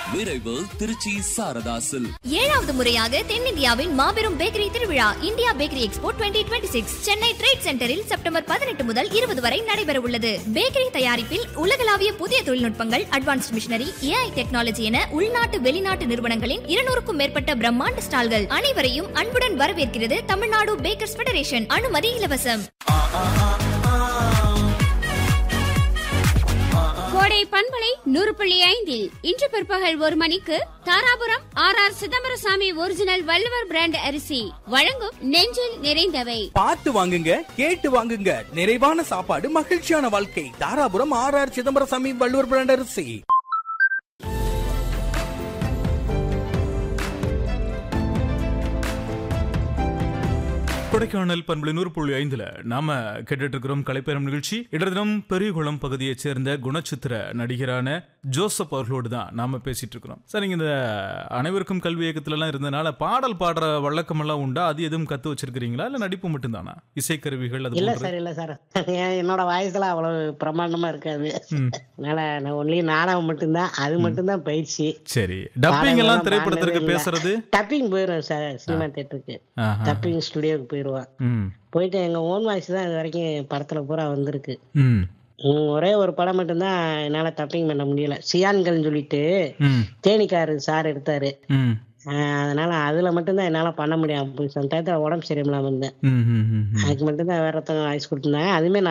விரைவு திருச்சி சாரதாசில் ஏழாவது முறையாக தென்னிந்தியாவின் மாபெரும் பேக்கரி திருவிழா India bakery expo 2026 Chennai trade சென்டரில் செப்டம்பர் பதினெட்டு முதல் இருபது வரை நடைபெற உள்ளது பேக்கரி தயாரிப்பில் உலகளாவிய புதிய தொழில்நுட்பங்கள் அட்வான்ஸ்ட் மிஷினரி ஏஐ டெக்னாலஜி என உள்நாட்டு வெளிநாட்டு நிறுவனங்களின் இருநூறுக்கும் மேற்பட்ட பிரம்மாண்ட ஸ்டால்கள் அனைவரையும் அன்புடன் வரவேற்கிறது தமிழ்நாடு பேக்கர்ஸ் ஃபெடரேஷன் அனுமதி இலவசம் கோடை பண்பலை நூறு புள்ளி ஐந்தில் இன்று பிற்பகல் ஒரு மணிக்கு Dharapuram R R Chidambarasamy original Valluvar brand அரிசி வழங்கும் நெஞ்சில் நிறைந்தவை பார்த்து வாங்குங்க கேட்டு வாங்குங்க நிறைவான சாப்பாடு மகிழ்ச்சியான வாழ்க்கை Dharapuram R R Chidambarasamy Valluvar brand அரிசி கொடைக்கானல் பண்புல நூறு புள்ளி ஐந்துல நாம கேட்டுட்டு இருக்கிறோம் கலைப்பெறும் நிகழ்ச்சி இடதினம் பெரியகுளம் பகுதியைச் சேர்ந்த குணச்சித்திர நடிகரான ஜோசப் அவர்களோடு தான் நாம பேசிட்டு இருக்கிறோம் சரிங்க இந்த அனைவருக்கும் கல்வி இயக்கத்துல எல்லாம் இருந்தனால பாடல் பாடுற வழக்கம் எல்லாம் உண்டா அது எதுவும் கத்து வச்சிருக்கீங்களா இல்ல நடிப்பு மட்டும்தானா இசைக்கருவிகள் அது இல்ல போன்றது? சார் இல்ல சார் என் என்னோட வாய்ஸ்ல அவ்வளவு பிரமாண்டமா இருக்காது ம். அதனால நான் ஒன்லி நாடகம் மட்டும்தான் அது மட்டும்தான் பயிற்சி சரி டப்பிங் எல்லாம் பாடல்கள்லாம் திரைப்படத்திற்கு பாடினதே இல்ல. பேசுறது டப்பிங் போயிடுவேன் சார் சினிமா தேட்டருக்கு ஆஹா. டப்பிங் ஸ்டுடியோக்கு போயிடுவேன் ம் போயிட்டு எங்க ஓன் வாய்ஸ் தான் இது வரைக்கும் படத்துல பூரா வந்திருக்கு ம் ம், ஒரே ஒரு படம் மட்டும்தான் என்னால டப்பிங் பண்ண முடியல சியான்கள்னு சொல்லிட்டு ம் தேனிக்காரு சார் எடுத்தாரு ம் ஆஹ் அதனால அதுல மட்டும்தான் என்னால பண்ண முடியாம போய் அந்த டயத்துல உடம்பு சரியில்லாம இருந்தேன் ம் ம் ம் ம் அதுக்கு மட்டும்தான் வேற ஒருத்தவங்க வாய்ஸ் கொடுத்துருந்தாங்க அதுவுமே